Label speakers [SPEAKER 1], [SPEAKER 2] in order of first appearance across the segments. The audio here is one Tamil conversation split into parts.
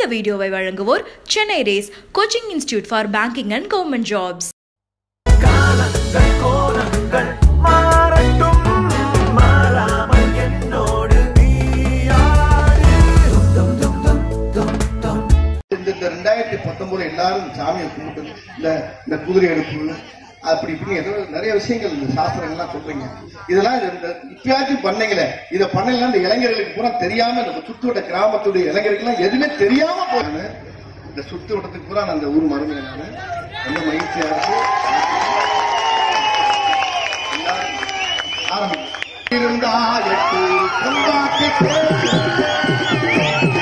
[SPEAKER 1] இந்த வீடியோவை வழங்குவோர் Chennai race coaching institute for banking and government jobs
[SPEAKER 2] காலங்கள் கோலங்கள் மாறட்டும் மாறாமல் என்னோடு நீயாடு தும் தும் தும் தும் தும்
[SPEAKER 3] இந்த இந்த ரெண்டாயிரத்தி பத்தொன்பது எல்லாரும் சாமியை கும்பிட்டு இந்த இந்த குதிரை எடுப்பு அப்படி இப்படி ஏதோ நிறைய விஷயங்கள் இந்த சாஸ்திரங்கள்லாம் சொல்றீங்க இதெல்லாம் இந்த- இந்த இப்பயாச்சும் பண்ணீங்களே இதை பண்ணலாம் இந்த இளைஞர்களுக்கு பூரா தெரியாம இந்த சுத்துவட்ட கிராமத்துடைய இளைஞர்களுக்கு எதுவுமே தெரியாம போகுது இந்த சுத்து வட்டத்துக்கு பூரா நான் அந்த ஊர் மருமையை நான் ரொம்ப மகிழ்ச்சியா இருக்கு எல்லாரும் ஆரம்பிங்க இருந்தா எட்டு கொண்டாட்டி கேட்டு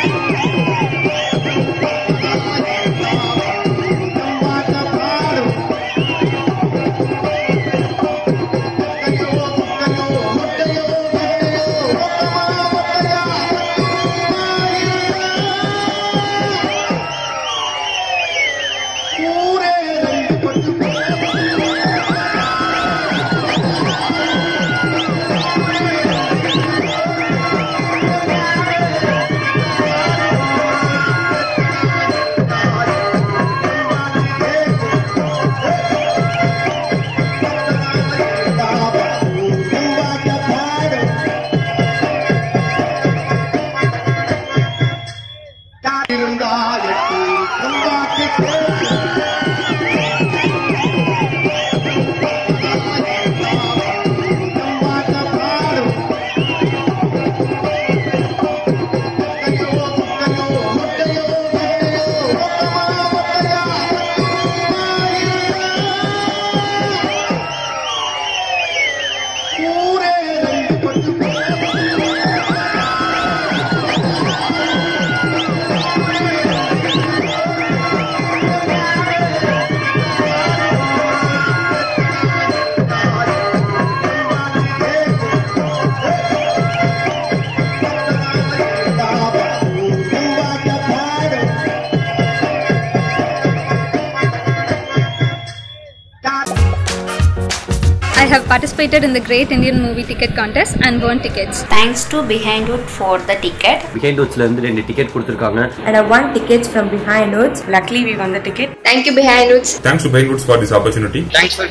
[SPEAKER 3] இருந்தா எட்டு கொண்டாட்டி கேட்டு
[SPEAKER 4] I have participated in the Great Indian Movie Ticket Contest and won tickets.
[SPEAKER 5] Thanks to Behind Wood for the ticket.
[SPEAKER 6] Behind வுட்ஸ்ல இருந்து ரெண்டு டிக்கெட் கொடுத்துருக்காங்க
[SPEAKER 7] and I won tickets from behind Woods. Luckily, we won the ticket.
[SPEAKER 5] Thank you Behind Woods.
[SPEAKER 8] Thanks to Bainwoods for this opportunity.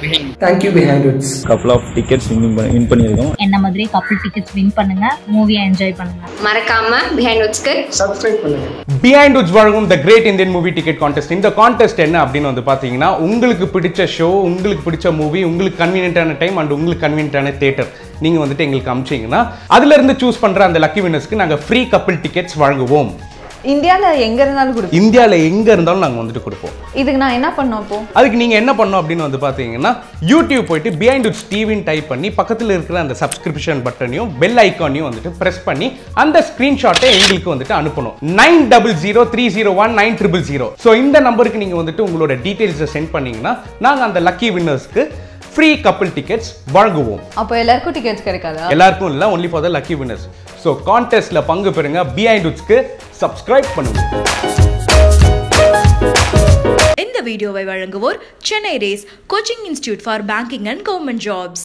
[SPEAKER 9] couple of tickets win பண்ணி- win பண்ணியிருக்கோம்
[SPEAKER 10] என்ன மாதிரி கப்பல் டிக்கெட்ஸ் வின் பண்ணுங்க மூவியை என்ஜாய் பண்ணுங்க
[SPEAKER 5] மறக்காம Behind Woodsக்கு
[SPEAKER 11] பிஹைண்ட் உட்ஸ் வழங்கும் the great Indian movie ticket contest இந்த கான்டெஸ்ட் என்ன அப்படின்னு வந்து பார்த்தீங்கன்னா உங்களுக்கு பிடிச்ச ஷோ உங்களுக்கு பிடிச்ச மூவி உங்களுக்கு கன்வீனியன்ட்டான டைம் அண்ட் உங்களுக்கு கன்வீனியன்ட்டான தேட்டர் நீங்கள் வந்துட்டு எங்களுக்கு அமிச்சிங்கன்னா அதுலேருந்து சூஸ் பண்ணுற அந்த லக்கி வினர்ஸ்க்கு நாங்கள் ஃப்ரீ கப்பிள் டிக்கெட்ஸ் வழங்குவோம்
[SPEAKER 7] இந்தியாவில் எங்கே இருந்தாலும் கொடுப்போம்
[SPEAKER 11] இந்தியாவில் எங்கே இருந்தாலும் நாங்கள் வந்துட்டு கொடுப்போம்
[SPEAKER 7] இதுக்கு நான் என்ன பண்ணோம் அப்போ
[SPEAKER 11] அதுக்கு நீங்கள் என்ன பண்ணணும் அப்படின்னு வந்து பார்த்தீங்கன்னா யூடியூப் போயிட்டு பிஹைண்ட் உட்ஸ் டிவின்னு டைப் பண்ணி பக்கத்தில் இருக்கிற அந்த சப்ஸ்கிரிப்ஷன் பட்டனையும் பெல் ஐக்கானையும் வந்துட்டு ப்ரெஸ் பண்ணி அந்த ஸ்க்ரீன்ஷாட்டை எங்களுக்கு வந்துட்டு அனுப்பணும் nine double zero three zero one nine triple zero so இந்த நம்பருக்கு நீங்கள் வந்துட்டு உங்களோட டீட்டெயில்ஸை சென்ட் பண்ணீங்கன்னா நாங்கள் அந்த லக்கி வின்னர்ஸ்க்கு ஃப்ரீ கப்பிள் டிக்கெட்ஸ் வழங்குவோம்
[SPEAKER 7] அப்போ எல்லாருக்கும் டிக்கெட்ஸ் கிடைக்காதா
[SPEAKER 11] எல்லாருக்கும் இல்லை only for the lucky winners so கான்டெஸ்ட்டில் பங்கு பெறுங்க பிஹைண்ட் உட்ஸ்க்கு சப்ஸ்கிரைப் பண்ணுங்க
[SPEAKER 1] இந்த வீடியோவை வழங்குவோர் Chennai race coaching institute for banking and government jobs